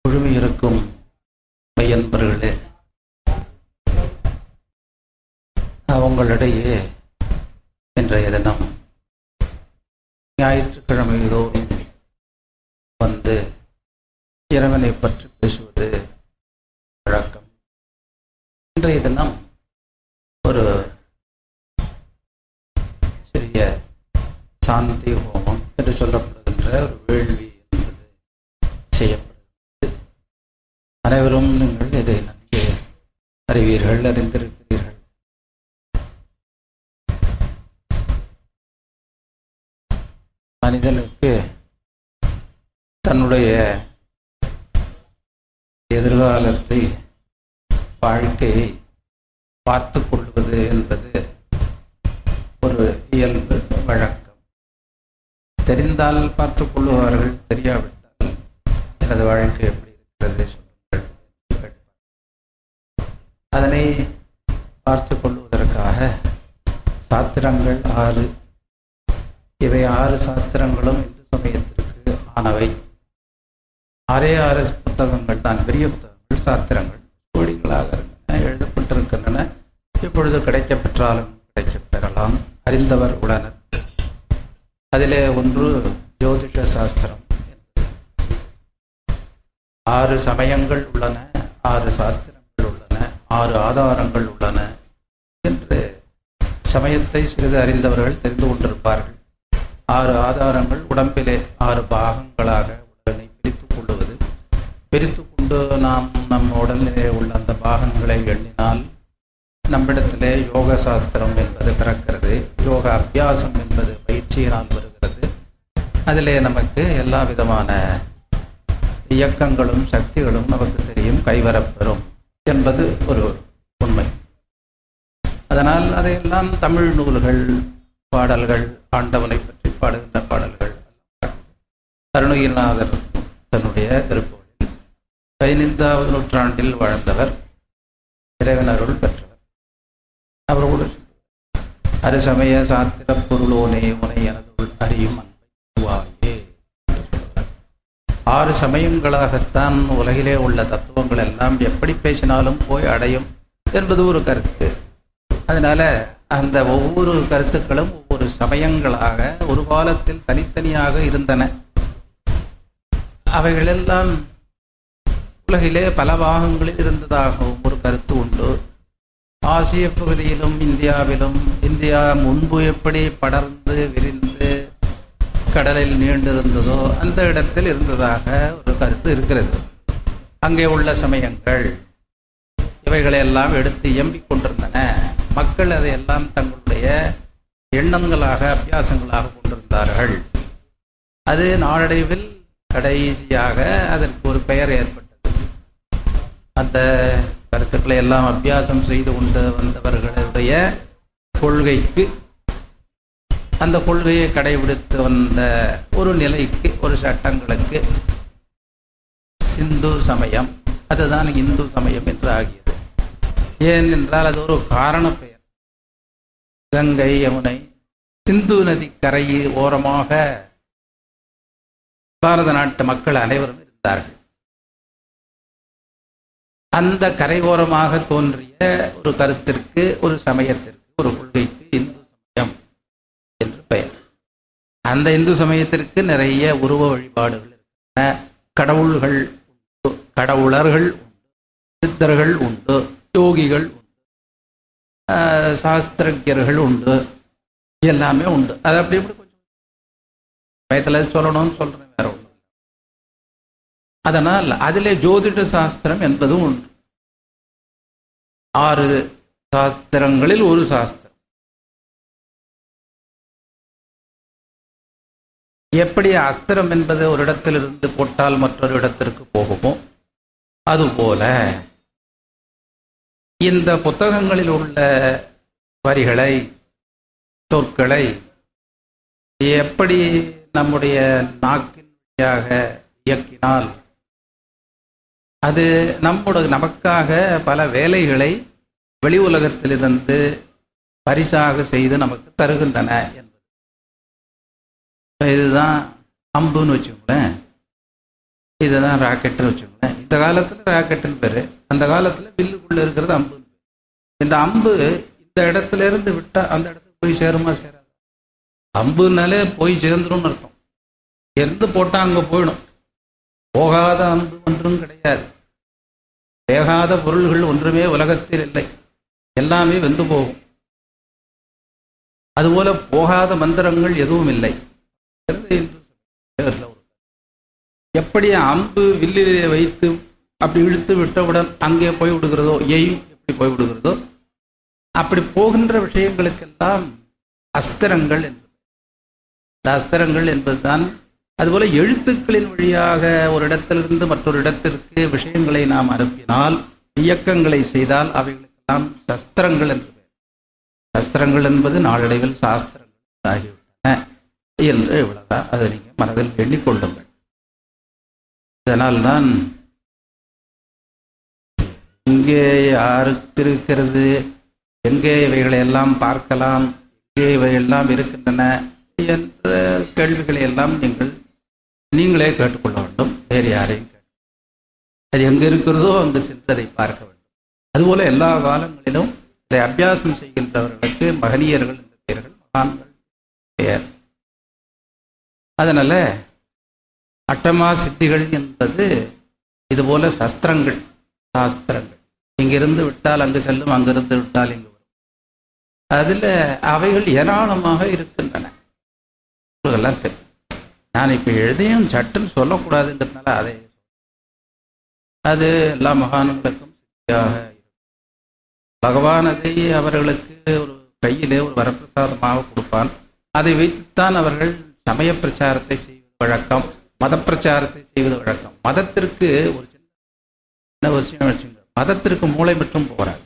குழுமி இருக்கும் பையன்பர்களே அவங்களிடையே இன்றைய தினம் ஞாயிற்றுக்கிழமை தோறும் வந்து இறைவனை பற்றி பேசுவது வழக்கம் இன்றைய தினம் ஒரு சிறிய சாந்தி ஹோமம் என்று சொல்லப்படுகின்ற ஒரு வேள்வி என்பது செய்யப்படுகிறது அனைவரும் நீங்கள் இதை நன்கு அறிவீர்கள் அறிந்திருக்கிறீர்கள் மனிதனுக்கு தன்னுடைய எதிர்காலத்தை வாழ்க்கையை பார்த்து கொள்வது என்பது ஒரு இயல்பு வழக்கம் தெரிந்தால் பார்த்து கொள்ளுவார்கள் தெரியாவிட்டால் எனது வாழ்க்கை எப்படி இருக்கிறது சொல்லுங்கள் என்று கேட்பார். அதனை பார்த்து கொள்வதற்காக சாத்திரங்கள் ஆறு இவை ஆறு சாத்திரங்களும் இந்து சமயத்திற்கு ஆனவை ஆறே ஆறு புத்தகங்கள் தான் பெரிய புத்தகங்கள் சாத்திரங்கள் கோடிகளாக இருக்கின்றன எழுதப்பட்டிருக்கின்றன இப்பொழுது கிடைக்கப் பெற்றாலும் கிடைக்கப் பெறலாம் அறிந்தவர் உடனர் அதிலே ஒன்று ஜோதிஷ சாஸ்திரம் ஆறு சமயங்கள் உள்ளன ஆறு சாத்திரங்கள் உள்ளன ஆறு ஆதாரங்கள் உள்ளன என்று சமயத்தை சிறிது அறிந்தவர்கள் தெரிந்து கொண்டிருப்பார்கள் ஆறு ஆதாரங்கள் உடம்பிலே ஆறு பாகங்களாக உடலை பிரித்துக் கொள்ளுவது பிரித்து கொண்டு நாம் நம் உடலிலே உள்ள அந்த பாகங்களை எண்ணினால் நம்மிடத்திலே யோக சாஸ்திரம் என்பது பிறக்கிறது யோக அபியாசம் என்பது பயிற்சியினால் வருகிறது அதிலே நமக்கு எல்லா விதமான இயக்கங்களும் சக்திகளும் நமக்கு தெரியும் கைவரப்பெறும் என்பது ஒரு உண்மை அதனால் அதையெல்லாம் தமிழ் நூல்கள் பாடல்கள் ஆண்டவனை பற்றி பாடுகின்ற பாடல்கள் அருணகிரிநாதர் தன்னுடைய திருப்புகளில் பதினைந்தாவது நூற்றாண்டில் வாழ்ந்தவர் இறைவன் அருள் பெற்றவர் அவர் கூட அருசமய சாத்திர பொருளோனே உனை எனதுள் அறியும் அன்பை வாயே என்று சொல்கிறார். ஆறு சமயங்களாகத்தான் உலகிலே உள்ள தத்துவங்கள் எல்லாம் எப்படி பேசினாலும் போய் அடையும் என்பது ஒரு கருத்து அதனால அந்த ஒவ்வொரு கருத்துக்களும் ஒவ்வொரு சமயங்களாக ஒரு காலத்தில் தனித்தனியாக இருந்தன அவைகளெல்லாம் உலகிலே பல பாகங்களில் இருந்ததாகவும் ஒரு கருத்து உண்டு ஆசிய பகுதியிலும் இந்தியாவிலும் இந்தியா முன்பு எப்படி படர்ந்து விரிந்து கடலில் நீண்டிருந்ததோ அந்த இடத்தில் இருந்ததாக ஒரு கருத்து இருக்கிறது அங்கே உள்ள சமயங்கள் இவைகளையெல்லாம் எடுத்து இயம்பிக் கொண்டிருந்தன மக்கள் அதையெல்லாம் தங்களுடைய எண்ணங்களாக அபியாசங்களாக கொண்டிருந்தார்கள் அது நாளடைவில் கடைசியாக அதற்கு ஒரு பெயர் ஏற்பட்டது அந்த கருத்துக்களை எல்லாம் அபியாசம் செய்து கொண்டு வந்தவர்களுடைய கொள்கைக்கு அந்த கொள்கையை கடைபிடித்து வந்த ஒரு நிலைக்கு ஒரு சட்டங்களுக்கு சிந்து சமயம் அதுதான் இந்து சமயம் என்று ஆகியது ஏன் என்றால் அது ஒரு காரண பெயர் கங்கை யமுனை சிந்து நதி கரை ஓரமாக பாரத நாட்டு மக்கள் அனைவரும் இருந்தார்கள் அந்த கரையோரமாக தோன்றிய ஒரு கருத்திற்கு ஒரு சமயத்திற்கு ஒரு கொள்கைக்கு இந்து சமயம் என்று பெயர் அந்த இந்து சமயத்திற்கு நிறைய உருவ வழிபாடுகள் இருக்கின்றன கடவுள்கள் உண்டு கடவுளர்கள் உண்டு சித்தர்கள் உண்டு யோகிகள் உண்டு ஆஹ் சாஸ்திரஜர்கள் உண்டு எல்லாமே உண்டு அது அப்படி இப்படி கொஞ்சம் பயத்தில் சொல்லணும்னு சொல்றேன் வேற ஒன்றும் இல்லை. அதனால் அதிலே ஜோதிட சாஸ்திரம் என்பதும் உண்டு ஆறு சாஸ்திரங்களில் ஒரு சாஸ்திரம் எப்படி அஸ்திரம் என்பது ஒரு இடத்திலிருந்து போட்டால் மற்றொரு இடத்திற்கு போகுமோ அதுபோல இந்த புத்தகங்களில் உள்ள வரிகளை சொற்களை எப்படி நம்முடைய நாக்கின் வழியாக இயக்கினால் அது நம்முடைய நமக்காக பல வேலைகளை வெளி உலகத்திலிருந்து பரிசாக செய்து நமக்கு தருகின்றன என்பது இதுதான் அம்புன்னு வச்சுக்கோங்களேன் இதுதான் ராக்கெட்டுன்னு வச்சுக்கோங்களேன் இந்த காலத்தில் ராக்கெட்டுன்னு பேர் அந்த காலத்தில் வில்லுக்குள்ளே இருக்கிறது அம்பு இந்த அம்பு இந்த இடத்துல இருந்து விட்டால் அந்த இடத்துக்கு போய் சேருமா சேராது அம்புனாலே போய் சேர்ந்துரும்னு அர்த்தம் எருந்து போட்டால் அங்கே போயிடும் போகாத அம்பு ஒன்றும் கிடையாது வேகாத பொருள்கள் ஒன்றுமே உலகத்தில் இல்லை எல்லாமே வெந்து போகும் அதுபோல போகாத மந்திரங்கள் எதுவும் இல்லை எப்படி அம்பு வில்லிலே வைத்து அப்படி இழுத்து விட்டவுடன் அங்கே போய் விடுகிறதோ எய்ம் எப்படி போய் விடுகிறதோ அப்படி போகின்ற விஷயங்களுக்கெல்லாம் அஸ்திரங்கள் என்பது இந்த அஸ்திரங்கள் என்பதுதான் அதுபோல எழுத்துக்களின் வழியாக ஒரு இடத்திலிருந்து மற்றொரு இடத்திற்கு விஷயங்களை நாம் அனுப்பினால் இயக்கங்களை செய்தால் அவைகளுக்கெல்லாம் சஸ்திரங்கள் என்று பெயர் சஸ்திரங்கள் என்பது நாளடைவில் சாஸ்திரங்கள் ஆகிவிட்டன என்று இவ்வளவுதான் அதை நீங்கள் மனதில் எண்ணிக்கொள்ளுங்கள் இதனால்தான் இங்கே யாருக்கு இருக்கிறது எங்கே இவைகளை எல்லாம் பார்க்கலாம் எங்கே இவையெல்லாம் இருக்கின்றன என்ற கேள்விகளை எல்லாம் நீங்கள் நீங்களே கேட்டுக்கொள்ள வேண்டும் வேறு யாரையும் கேட்டு அது எங்கே இருக்கிறதோ அங்கு சென்று அதை பார்க்க வேண்டும் அதுபோல எல்லா காலங்களிலும் இதை அபியாசம் செய்கின்றவர்களுக்கு மகனியர்கள் என்ற பெயர்கள் மகான்கள் பெயர் அதனால அட்டமா சித்திகள் என்பது இதுபோல சஸ்திரங்கள் சாஸ்திரங்கள் இங்கிருந்து விட்டால் அங்கு செல்லும் அங்கிருந்து விட்டால் இங்கு வரும் அதில் அவைகள் ஏராளமாக இருக்கின்றன எல்லாம் தெரியும் நான் இப்போ எழுதியும் சட்டுன்னு சொல்லக்கூடாதுங்கிறதுனால அதை அது எல்லா மகான்களுக்கும் சித்தியாக இருக்கும் பகவான் அதை அவர்களுக்கு ஒரு கையிலே ஒரு வரப்பிரசாதமாக கொடுப்பான் அதை வைத்துத்தான் அவர்கள் சமய பிரச்சாரத்தை செய்வது வழக்கம் மத பிரச்சாரத்தை செய்வது வழக்கம் மதத்திற்கு ஒரு சின்ன ஒரு விஷயம் வச்சுங்க மதத்திற்கு மூளை மட்டும் போகிறார்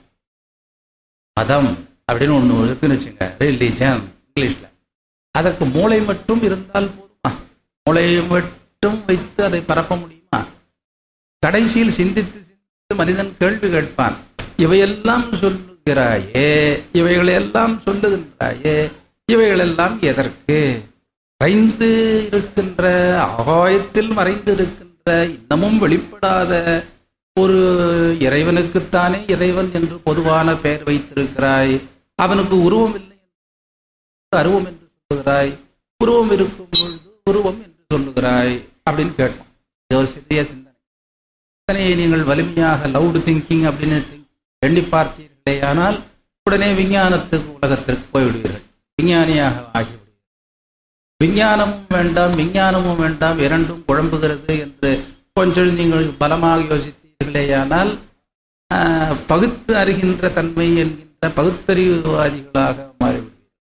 மதம் அப்படின்னு ஒன்று இருக்குன்னு வச்சுங்க ரிலீஜன் இங்கிலீஷில் அதற்கு மூளை மட்டும் இருந்தால் போதுமா மூளையை மட்டும் வைத்து அதை பரப்ப முடியுமா கடைசியில் சிந்தித்து சிந்தித்து மனிதன் கேள்வி கேட்பான் இவையெல்லாம் சொல்லுகிறாயே இவைகளெல்லாம் சொல்லுகின்றாயே இவைகளெல்லாம் எதற்கு மறைந்து இருக்கின்ற ஆகாயத்தில் மறைந்து இருக்கின்ற இன்னமும் வெளிப்படாத ஒரு இறைவனுக்குத்தானே இறைவன் என்று பொதுவான பெயர் வைத்திருக்கிறாய் அவனுக்கு உருவம் இல்லை அருவம் என்று சொல்லுகிறாய் உருவம் இருக்கும் பொழுது உருவம் என்று சொல்லுகிறாய் அப்படின்னு கேட்டோம் இது ஒரு சிறிய சிந்தனை சிந்தனையை நீங்கள் வலிமையாக லவுடு திங்கிங் அப்படின்னு எண்ணி பார்த்தீர்களே ஆனால் உடனே விஞ்ஞானத்துக்கு உலகத்திற்கு போய்விடுவீர்கள் விஞ்ஞானியாக ஆகிவிடுவீர்கள் விஞ்ஞானமும் வேண்டாம் விஞ்ஞானமும் வேண்டாம் இரண்டும் குழம்புகிறது என்று கொஞ்சம் நீங்கள் பலமாக யோசித்தீர்களேயானால் பகுத்து அறிகின்ற தன்மை என்கின்ற பகுத்தறிவுவாதிகளாக மாறிவிடுவீர்கள்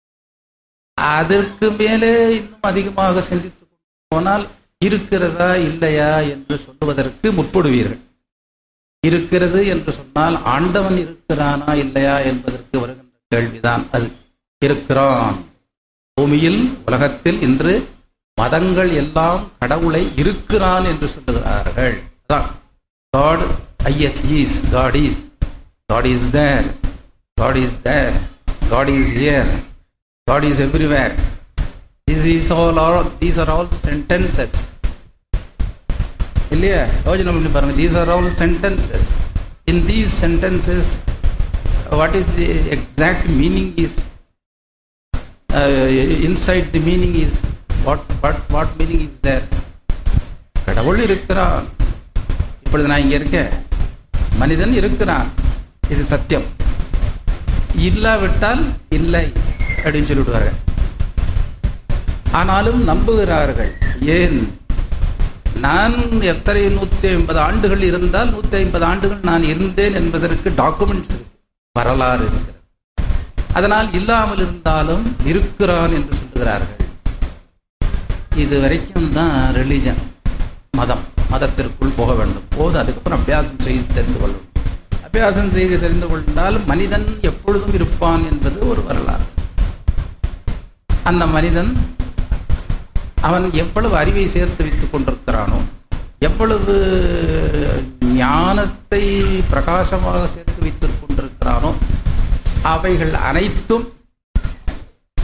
அதற்கு மேலே இன்னும் அதிகமாக சிந்தித்து கொண்டு போனால் இருக்கிறதா இல்லையா என்று சொல்லுவதற்கு முற்படுவீர்கள் இருக்கிறது என்று சொன்னால் ஆண்டவன் இருக்கிறானா இல்லையா என்பதற்கு வருகின்ற கேள்விதான் அது இருக்கிறான் பூமியில் உலகத்தில் இன்று மதங்கள் எல்லாம் கடவுளை இருக்கிறான் என்று சொல்லுகிறார்கள் God is is God is God is there God is there God is here God is everywhere. This is all, all these are all sentences. இல்லையா யோஜனை பண்ணி பாருங்க these are all sentences in these sentences what is the exact meaning is inside the meaning is what what what meaning is there கடவுள் இருக்கிறான் இப்பொழுது நான் இங்கே இருக்கேன் மனிதன் இருக்கிறான் இது சத்தியம் இல்லாவிட்டால் இல்லை அப்படின்னு சொல்லிவிடுவார்கள் ஆனாலும் நம்புகிறார்கள் ஏன் நான் எத்தனை நூற்றி ஐம்பது ஆண்டுகள் இருந்தால் நூற்றி ஐம்பது ஆண்டுகள் நான் இருந்தேன் என்பதற்கு டாக்குமெண்ட்ஸ் இருக்கு வரலாறு இருக்கிறது அதனால் இல்லாமல் இருந்தாலும் இருக்கிறான் என்று சொல்லுகிறார்கள் இது வரைக்கும் தான் ரிலிஜன் மதம் மதத்திற்குள் போக வேண்டும் போது அதுக்கப்புறம் அபியாசம் செய்து தெரிந்து கொள்ளும் அபியாசம் செய்து தெரிந்து கொண்டால் மனிதன் எப்பொழுதும் இருப்பான் என்பது ஒரு வரலாறு அந்த மனிதன் அவன் எவ்வளவு அறிவை சேர்த்து வைத்துக் கொண்டிருக்கிறானோ எவ்வளவு ஞானத்தை பிரகாசமாக சேர்த்து வைத்துக் கொண்டிருக்கிறானோ அவைகள் அனைத்தும்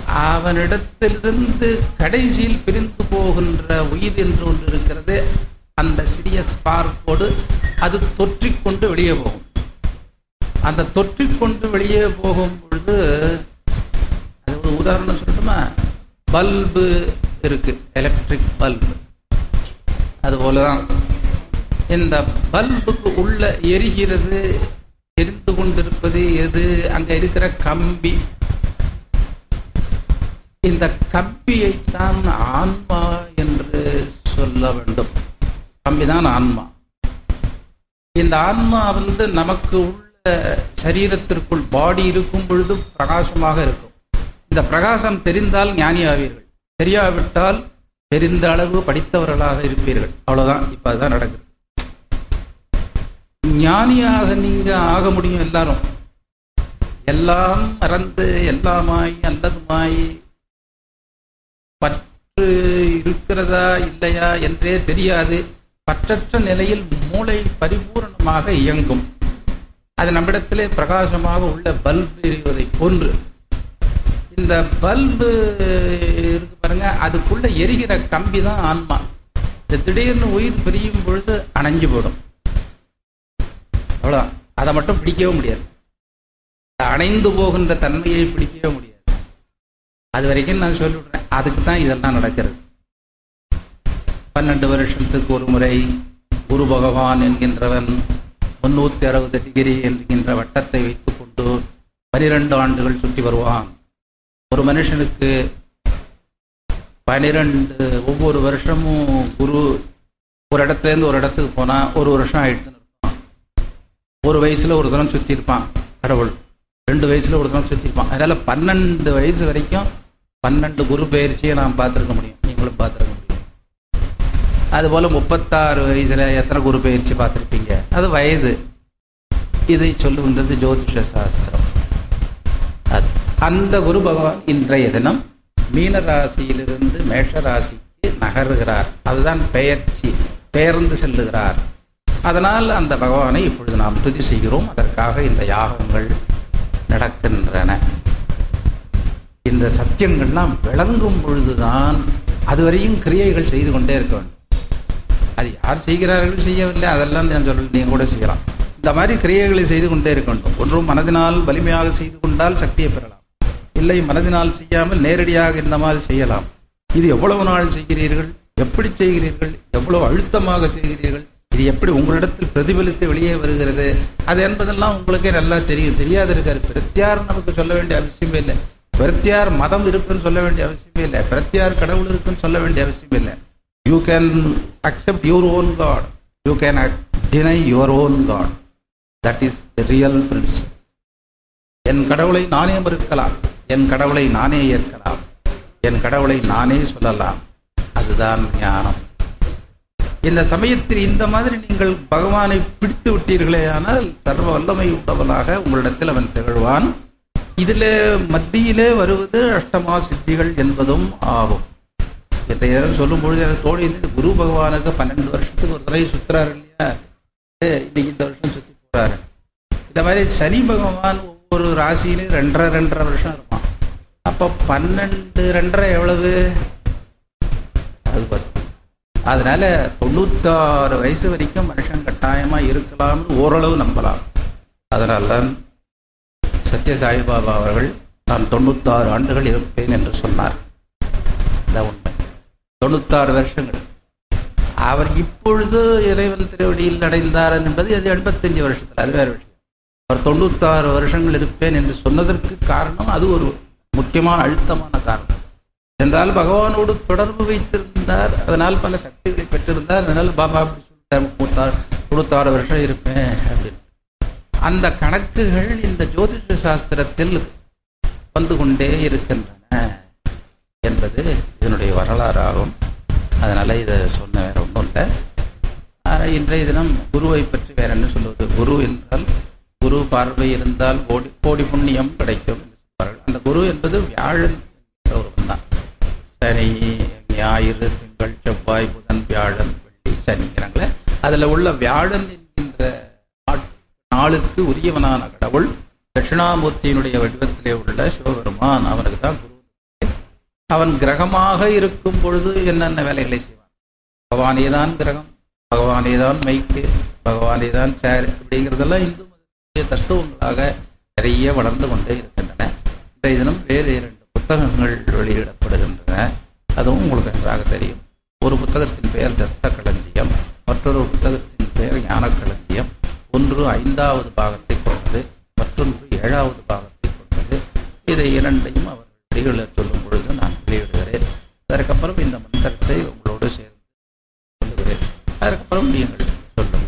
அவனிடத்திலிருந்து கடைசியில் பிரிந்து போகின்ற உயிர் என்று ஒன்று இருக்கிறது அந்த சிறிய ஸ்பார்க்கோடு அது தொற்றிக்கொண்டு வெளியே போகும் அந்த தொற்றிக்கொண்டு வெளியே போகும் பொழுது அது ஒரு உதாரணம் சொல்லட்டுமா பல்பு இருக்கு எலக்ட்ரிக் பல்பு அதுபோல தான் இந்த பல்புக்கு உள்ள எரிகிறது எரிந்து கொண்டிருப்பது எது அங்க இருக்கிற கம்பி இந்த கம்பியைத்தான் ஆன்மா என்று சொல்ல வேண்டும் கம்பிதான் ஆன்மா இந்த ஆன்மா வந்து நமக்கு உள்ள சரீரத்திற்குள் பாடி இருக்கும் பொழுது பிரகாசமாக இருக்கும் இந்த பிரகாசம் தெரிந்தால் ஞானி ஆவீர்கள் தெரியாவிட்டால் தெரிந்த அளவு படித்தவர்களாக இருப்பீர்கள் அவ்வளவுதான் இப்ப அதுதான் நடக்குது ஞானியாக நீங்க ஆக முடியும் எல்லாரும் எல்லாம் மறந்து எல்லாமாய் அல்லதுமாய் பற்று இருக்கிறதா இல்லையா என்றே தெரியாது பற்றற்ற நிலையில் மூளை பரிபூரணமாக இயங்கும் அது நம்மிடத்திலே பிரகாசமாக உள்ள பல்பு எரிவதை போன்று இந்த பல்பு இருக்கு பாருங்க அதுக்குள்ள எரிகிற கம்பி தான் ஆன்மா இந்த திடீர்னு உயிர் பிரியும் பொழுது அணைஞ்சு போடும் அவ்வளோதான் அதை மட்டும் பிடிக்கவே முடியாது அணைந்து போகின்ற தன்மையை பிடிக்கவே முடியாது அது வரைக்கும் நான் சொல்லிவிடுறேன் அதுக்கு தான் இதெல்லாம் நடக்கிறது பன்னெண்டு வருஷத்துக்கு ஒரு முறை குரு பகவான் என்கின்றவன் முன்னூத்தி அறுபது டிகிரி என்கின்ற வட்டத்தை வைத்துக்கொண்டு பனிரெண்டு ஆண்டுகள் சுற்றி வருவான் ஒரு மனுஷனுக்கு பனிரெண்டு ஒவ்வொரு வருஷமும் குரு ஒரு இடத்துலேருந்து ஒரு இடத்துக்கு போனால் ஒரு வருஷம் ஆயிடுச்சுன்னு இருப்பான் ஒரு வயசில் ஒரு தரம் சுற்றி இருப்பான் கடவுள் ரெண்டு வயசில் ஒரு தரம் சுற்றி இருப்பான் அதனால் பன்னெண்டு வயசு வரைக்கும் பன்னெண்டு குரு பயிற்சியை நான் பார்த்துருக்க முடியும் நீங்களும் பார்த்துருக்க முடியும் அதுபோல் முப்பத்தாறு வயசில் எத்தனை குரு பயிற்சி பார்த்துருப்பீங்க அது வயது இதை சொல்லுகின்றது ஜோதிஷ சாஸ்திரம் அது அந்த குரு பகவான் இன்றைய தினம் மீன ராசியிலிருந்து மேஷ ராசிக்கு நகருகிறார் அதுதான் பெயர்ச்சி பெயர்ந்து செல்லுகிறார் அதனால் அந்த பகவானை இப்பொழுது நாம் துதி செய்கிறோம் அதற்காக இந்த யாகங்கள் நடக்கின்றன இந்த சத்தியங்கள்லாம் விளங்கும் பொழுதுதான் அதுவரையும் கிரியைகள் செய்து கொண்டே இருக்க வேண்டும் அது யார் செய்கிறார்கள் செய்யவில்லை அதெல்லாம் நான் சொல்ல நீங்கள் கூட செய்யலாம் இந்த மாதிரி கிரியைகளை செய்து கொண்டே இருக்க வேண்டும் ஒன்றும் மனதினால் வலிமையாக செய்து கொண்டால் சக்தியை பெறலாம் இல்லை மனதினால் செய்யாமல் நேரடியாக இந்த மாதிரி செய்யலாம் இது எவ்வளவு நாள் செய்கிறீர்கள் எப்படி செய்கிறீர்கள் எவ்வளவு அழுத்தமாக செய்கிறீர்கள் இது எப்படி உங்களிடத்தில் பிரதிபலித்து வெளியே வருகிறது அது என்பதெல்லாம் உங்களுக்கே நல்லா தெரியும் தெரியாது இருக்காரு பிரத்தியார் நமக்கு சொல்ல வேண்டிய அவசியமே இல்லை பிரத்தியார் மதம் இருக்குன்னு சொல்ல வேண்டிய அவசியமே இல்லை பிரத்தியார் கடவுள் இருக்குன்னு சொல்ல வேண்டிய அவசியமே இல்லை you can accept your own God you can deny your own God that is the real principle என் கடவுளை நானே மறுக்கலாம் என் கடவுளை நானே ஏற்கலாம் என் கடவுளை நானே சொல்லலாம் அதுதான் ஞானம் இந்த சமயத்தில் இந்த மாதிரி நீங்கள் பகவானை பிடித்து விட்டீர்களே ஆனால் சர்வ வல்லமை உண்டவனாக உங்களிடத்தில் அவன் திகழ்வான் இதில் மத்தியிலே வருவது அஷ்டமா சித்திகள் என்பதும் ஆகும் இன்றைய தினம் சொல்லும் பொழுது எனக்கு தோழி இந்த குரு பகவானுக்கு பன்னெண்டு வருஷத்துக்கு ஒரு தடவை சுத்துறாரு இல்லையா இன்னைக்கு இந்த வருஷம் சுத்தி போறாரு இந்த மாதிரி சனி பகவான் ஒவ்வொரு ராசியிலையும் ரெண்டரை ரெண்டரை வருஷம் இருப்பான் அப்போ பன்னெண்டு ரெண்டரை எவ்வளவு அது பார்த்து அதனால தொண்ணூத்தாறு வயசு வரைக்கும் மனுஷன் கட்டாயமா இருக்கலாம்னு ஓரளவு நம்பலாம் அதனால தான் சத்ய சாய்பாபா அவர்கள் நான் தொண்ணூத்தாறு ஆண்டுகள் இருப்பேன் என்று சொன்னார் இந்த உண்மை தொண்ணூத்தாறு வருஷங்கள் அவர் இப்பொழுது இறைவன் திருவடியில் அடைந்தார் என்பது அது எண்பத்தஞ்சு வருஷத்தில் அது வேறு விஷயம் அவர் தொண்ணூத்தாறு வருஷங்கள் இருப்பேன் என்று சொன்னதற்கு காரணம் அது ஒரு முக்கியமான அழுத்தமான காரணம் என்றால் பகவானோடு தொடர்பு வைத்திருந்தார் அதனால் பல சக்திகளை பெற்றிருந்தார் அதனால் பாபா அப்படி சொல்லிட்டார் முப்பத்தாறு தொண்ணூத்தாறு வருஷம் இருப்பேன் அப்படின்னு அந்த கணக்குகள் இந்த ஜோதிஷ சாஸ்திரத்தில் வந்து கொண்டே இருக்கின்றன என்பது இதனுடைய வரலாறாகும் அதனால இதை சொன்ன வேற ஒன்றும் இல்லை ஆனால் இன்றைய தினம் குருவை பற்றி வேற என்ன சொல்லுவது குரு என்றால் குரு பார்வை இருந்தால் கோடி கோடி புண்ணியம் கிடைக்கும் என்று சொல்வார்கள் அந்த குரு என்பது வியாழன் என்ற ஒருவன் தான் சனி ஞாயிறு திங்கள் செவ்வாய் புதன் வியாழன் வெள்ளி சனிங்கிறாங்களே அதில் உள்ள வியாழன் என்கின்ற நாட்- நாளுக்கு உரியவனான கடவுள் தட்சிணாமூர்த்தியினுடைய வடிவத்திலே உள்ள சிவபெருமான் அவனுக்கு தான் குரு அவன் கிரகமாக இருக்கும் பொழுது என்னென்ன வேலைகளை செய்வான் பகவானே தான் கிரகம் பகவானே தான் மைக்கு பகவானே தான் சேர் இப்படிங்கிறதெல்லாம் இந்து மதத்திய தத்துவங்களாக நிறைய வளர்ந்து கொண்டே இருக்கின்றன இன்றைய தினம் வேறு இரண்டு புத்தகங்கள் வெளியிடப்படுகின்றன அதுவும் உங்களுக்கு நன்றாக தெரியும் ஒரு புத்தகத்தின் பெயர் தத்த களஞ்சியம் மற்றொரு புத்தகத்தின் பெயர் ஞான களஞ்சியம் ஒன்று ஐந்தாவது பாகத்தை கொண்டது மற்றொன்று ஏழாவது பாகத்தை கொண்டது இதை இரண்டையும் அவர்கள் வெளியிட சொல்லும் பொழுது நான் வெளியிடுகிறேன் அதற்கப்புறம் இந்த மந்திரத்தை உங்களோடு சேர்ந்து சொல்லுகிறேன் அதற்கப்புறம் நீங்கள் சொல்லுங்கள்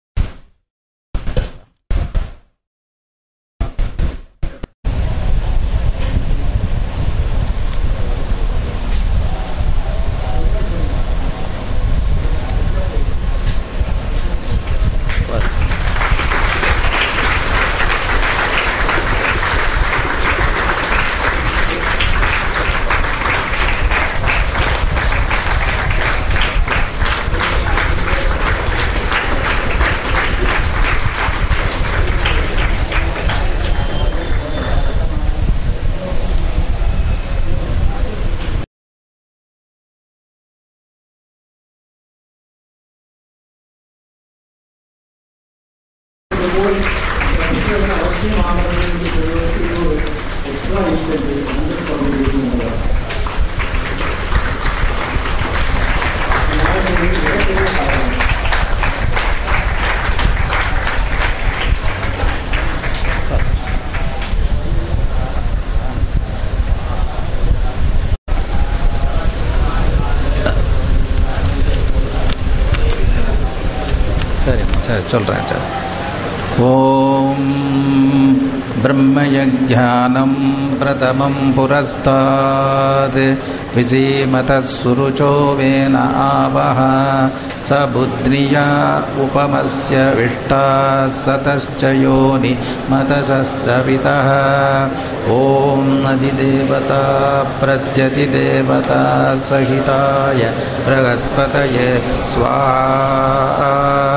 சரி சரி சொல்கிறேன் சார் ஓம் ब्रह्मयज्ञानं प्रथमं पुरस्तात् विसीमतः सुरुचो वेन आवः स बुद्ध्निया उपमस्य विष्टाः सतश्च योनि मतसस्तवितः ॐ नदिदेवता प्रत्यतिदेवता सहिताय बृहस्पतये स्वाहा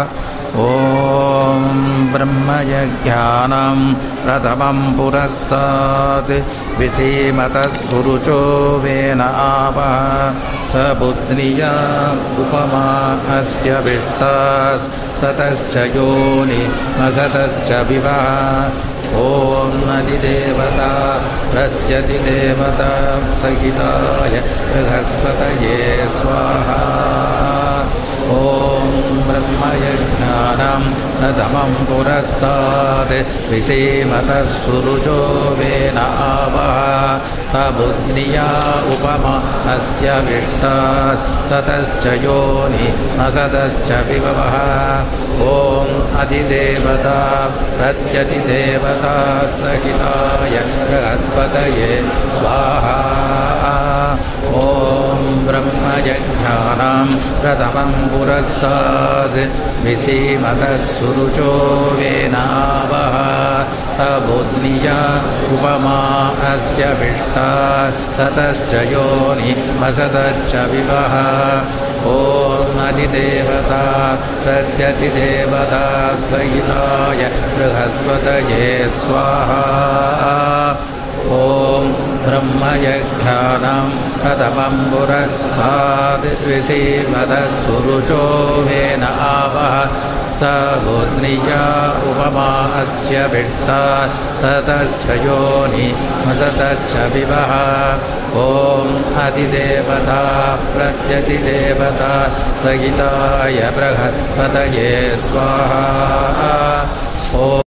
ॐ ब्रह्मयज्ञानं प्रथमं पुरस्तात् विसीमतः सुरुचो वेन आवः स बुद्ध्निया उपमा अस्य विष्टास् सतश्च योनि असतश्च विवः ॐ नदिदेवता प्रत्यतिदेवता सहिताय बृहस्पतये स्वाहा ॐ ब्रह्मयज्ञानं प्रथमं पुरस्तात् विसीमतः सुरुचो वेन आवः स बुद्ध्निया उपमा अस्य विष्टात् सतश्च योनि असतश्च विभवः ॐ अधिदेवता प्रत्यतिदेवता सहिताय बृहस्पतये स्वाहा ॐ ब्रह्मयज्ञानां प्रथमं पुरस्तात् विसीमतः सुरुचो वेनावः स बुद्ध्निया उपमा अस्य विष्टा सतश्च योनि वसतश्च विवः ॐ अधिदेवता प्रत्यतिदेवता सहिताय बृहस्पतये स्वाहा ॐ ब्रह्मयज्ञानं प्रथमं पुरसाद्विसीमदः सुरुचो वेन आवः स बुद्ध्निया उपमा अस्य विष्टा सतश्च योनि वसतश्च विवः ॐ अधिदेवता प्रत्यतिदेवता सहिताय बृहत्पतये स्वाहा ॐ